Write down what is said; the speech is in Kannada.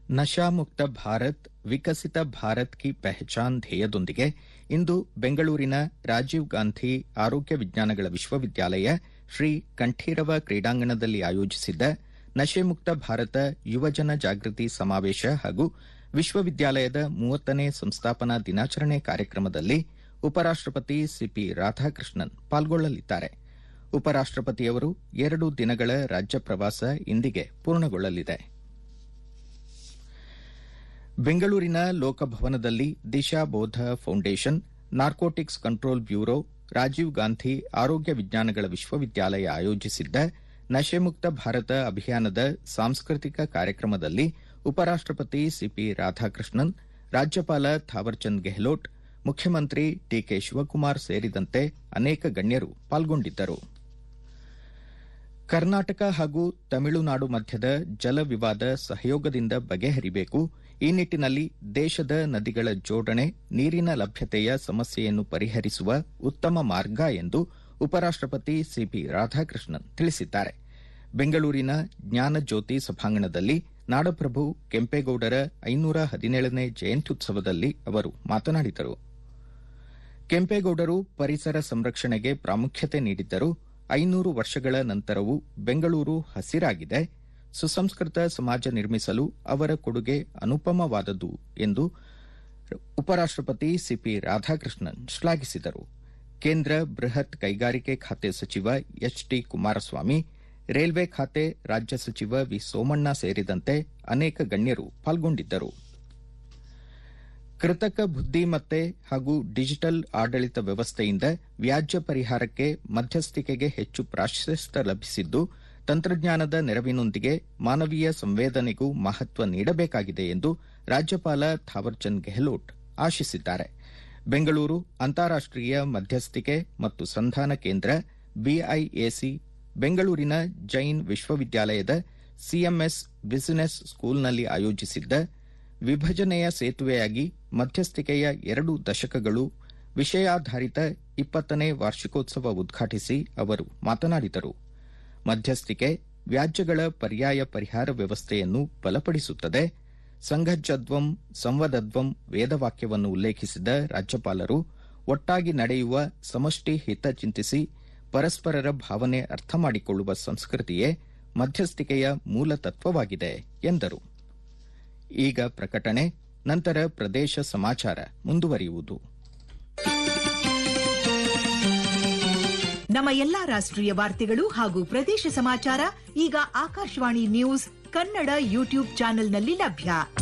ನಶಾಮುಕ್ತ ಭಾರತ್ ವಿಕಸಿತ ಭಾರತ್ ಕಿ ಪೆಹಚಾನ್ ಧ್ಯೇಯದೊಂದಿಗೆ ಇಂದು ಬೆಂಗಳೂರಿನ ರಾಜೀವ್ ಗಾಂಧಿ ಆರೋಗ್ಯ ವಿಜ್ಞಾನಗಳ ವಿಶ್ವವಿದ್ಯಾಲಯ ಶ್ರೀ ಕಂಠೀರವ ಕ್ರೀಡಾಂಗಣದಲ್ಲಿ ಆಯೋಜಿಸಿದ್ದ ನಶೆಮುಕ್ತ ಭಾರತ ಯುವಜನ ಜಾಗೃತಿ ಸಮಾವೇಶ ಹಾಗೂ ವಿಶ್ವವಿದ್ಯಾಲಯದ ಮೂವತ್ತನೇ ಸಂಸ್ಥಾಪನಾ ದಿನಾಚರಣೆ ಕಾರ್ಯಕ್ರಮದಲ್ಲಿ ಉಪರಾಷ್ಟಪತಿ ಸಿಪಿ ರಾಧಾಕೃಷ್ಣನ್ ಪಾಲ್ಗೊಳ್ಳಲಿದ್ದಾರೆ ಉಪರಾಷ್ಟಪತಿಯವರು ಎರಡು ದಿನಗಳ ರಾಜ್ಯ ಪ್ರವಾಸ ಇಂದಿಗೆ ಪೂರ್ಣಗೊಳ್ಳಲಿದೆ ಬೆಂಗಳೂರಿನ ಲೋಕಭವನದಲ್ಲಿ Disha Bodha foundation narcotics control bureau Rajiv Gandhi ಆರೋಗ್ಯ ವಿಜ್ಞಾನಗಳ ವಿಶ್ವವಿದ್ಯಾಲಯ ಆಯೋಜಿಸಿದ್ದ ನಶೆಮುಕ್ತ ಭಾರತ ಅಭಿಯಾನದ ಸಾಂಸ್ಕೃತಿಕ ಕಾರ್ಯಕ್ರಮದಲ್ಲಿ ಉಪರಾಷ್ಟಪತಿ ಸಿಪಿ ರಾಧಾಕೃಷ್ಣನ್ ರಾಜ್ಯಪಾಲ ಥಾವರ್ಚಂದ್ ಗೆಹ್ಲೋಟ್ ಮುಖ್ಯಮಂತ್ರಿ ಡಿಕೆ ಶಿವಕುಮಾರ್ ಸೇರಿದಂತೆ ಅನೇಕ ಗಣ್ಯರು ಪಾಲ್ಗೊಂಡಿದ್ದರು ಕರ್ನಾಟಕ ಹಾಗೂ ತಮಿಳುನಾಡು ಮಧ್ಯದ ಜಲ ವಿವಾದ ಸಹಯೋಗದಿಂದ ಬಗೆಹರಿಬೇಕು ಈ ನಿಟ್ಟಿನಲ್ಲಿ ದೇಶದ ನದಿಗಳ ಜೋಡಣೆ ನೀರಿನ ಲಭ್ಯತೆಯ ಸಮಸ್ಯೆಯನ್ನು ಪರಿಹರಿಸುವ ಉತ್ತಮ ಮಾರ್ಗ ಎಂದು ಉಪರಾಷ್ಟಪತಿ ಸಿಪಿ ರಾಧಾಕೃಷ್ಣನ್ ತಿಳಿಸಿದ್ದಾರೆ ಬೆಂಗಳೂರಿನ ಜ್ಞಾನಜ್ಯೋತಿ ಸಭಾಂಗಣದಲ್ಲಿ ನಾಡಪ್ರಭು ಕೆಂಪೇಗೌಡರ ಐನೂರ ಹದಿನೇಳನೇ ಜಯಂತ್ಯುತ್ಸವದಲ್ಲಿ ಅವರು ಮಾತನಾಡಿದರು ಕೆಂಪೇಗೌಡರು ಪರಿಸರ ಸಂರಕ್ಷಣೆಗೆ ಪ್ರಾಮುಖ್ಯತೆ ನೀಡಿದ್ದರು ಐನೂರು ವರ್ಷಗಳ ನಂತರವೂ ಬೆಂಗಳೂರು ಹಸಿರಾಗಿದೆ ಸುಸಂಸ್ಕೃತ ಸಮಾಜ ನಿರ್ಮಿಸಲು ಅವರ ಕೊಡುಗೆ ಅನುಪಮವಾದದ್ದು ಎಂದು ಉಪರಾಷ್ಟಪತಿ ಸಿಪಿ ರಾಧಾಕೃಷ್ಣನ್ ಶ್ಲಾಘಿಸಿದರು ಕೇಂದ್ರ ಬೃಹತ್ ಕೈಗಾರಿಕೆ ಖಾತೆ ಸಚಿವ ಎಚ್ ಟಿ ಕುಮಾರಸ್ವಾಮಿ ರೈಲ್ವೆ ಖಾತೆ ರಾಜ್ಯ ಸಚಿವ ವಿ ಸೋಮಣ್ಣ ಸೇರಿದಂತೆ ಅನೇಕ ಗಣ್ಯರು ಪಾಲ್ಗೊಂಡಿದ್ದರು ಕೃತಕ ಬುದ್ದಿಮತ್ತೆ ಹಾಗೂ ಡಿಜಿಟಲ್ ಆಡಳಿತ ವ್ಯವಸ್ಥೆಯಿಂದ ವ್ಯಾಜ್ಯ ಪರಿಹಾರಕ್ಕೆ ಮಧ್ಯಸ್ಥಿಕೆಗೆ ಹೆಚ್ಚು ಪ್ರಾಶಸ್ತ್ಯ ಲಭಿಸಿದ್ದು ತಂತ್ರಜ್ಞಾನದ ನೆರವಿನೊಂದಿಗೆ ಮಾನವೀಯ ಸಂವೇದನೆಗೂ ಮಹತ್ವ ನೀಡಬೇಕಾಗಿದೆ ಎಂದು ರಾಜ್ಯಪಾಲ ಥಾವರ್ಚಂದ್ ಗೆಹ್ಲೋಟ್ ಆಶಿಸಿದ್ದಾರೆ ಬೆಂಗಳೂರು ಅಂತಾರಾಷ್ಟೀಯ ಮಧ್ಯಸ್ಥಿಕೆ ಮತ್ತು ಸಂಧಾನ ಕೇಂದ್ರ ಬಿಐಎಸಿ ಬೆಂಗಳೂರಿನ ಜೈನ್ ವಿಶ್ವವಿದ್ಯಾಲಯದ ಸಿಎಂಎಸ್ ಬಿಸಿನೆಸ್ ಸ್ಕೂಲ್ನಲ್ಲಿ ಆಯೋಜಿಸಿದ್ದ ವಿಭಜನೆಯ ಸೇತುವೆಯಾಗಿ ಮಧ್ಯಸ್ಥಿಕೆಯ ಎರಡು ದಶಕಗಳು ವಿಷಯಾಧಾರಿತ ಇಪ್ಪತ್ತನೇ ವಾರ್ಷಿಕೋತ್ಸವ ಉದ್ಘಾಟಿಸಿ ಅವರು ಮಾತನಾಡಿದರು ಮಧ್ಯಸ್ಥಿಕೆ ವ್ಯಾಜ್ಯಗಳ ಪರ್ಯಾಯ ಪರಿಹಾರ ವ್ಯವಸ್ಥೆಯನ್ನು ಬಲಪಡಿಸುತ್ತದೆ ಸಂಘಜ್ಜದ್ವಂ ಸಂವದದ್ವಂ ವೇದವಾಕ್ಯವನ್ನು ಉಲ್ಲೇಖಿಸಿದ ರಾಜ್ಯಪಾಲರು ಒಟ್ಟಾಗಿ ನಡೆಯುವ ಸಮಷ್ಟಿ ಹಿತ ಚಿಂತಿಸಿ ಪರಸ್ಪರರ ಭಾವನೆ ಅರ್ಥ ಮಾಡಿಕೊಳ್ಳುವ ಸಂಸ್ಕೃತಿಯೇ ಮಧ್ಯಸ್ಥಿಕೆಯ ಮೂಲ ತತ್ವವಾಗಿದೆ ಎಂದರು ಈಗ ಪ್ರಕಟಣೆ ನಂತರ ಪ್ರದೇಶ ಸಮಾಚಾರ ಮುಂದುವರಿಯುವುದು ನಮ್ಮ ಎಲ್ಲಾ ರಾಷ್ಟ್ರೀಯ ವಾರ್ತೆಗಳು ಹಾಗೂ ಪ್ರದೇಶ ಸಮಾಚಾರ ಈಗ ಆಕಾಶವಾಣಿ ನ್ಯೂಸ್ ಕನ್ನಡ ಯೂಟ್ಯೂಬ್ ಚಾನೆಲ್ನಲ್ಲಿ ಲಭ್ಯ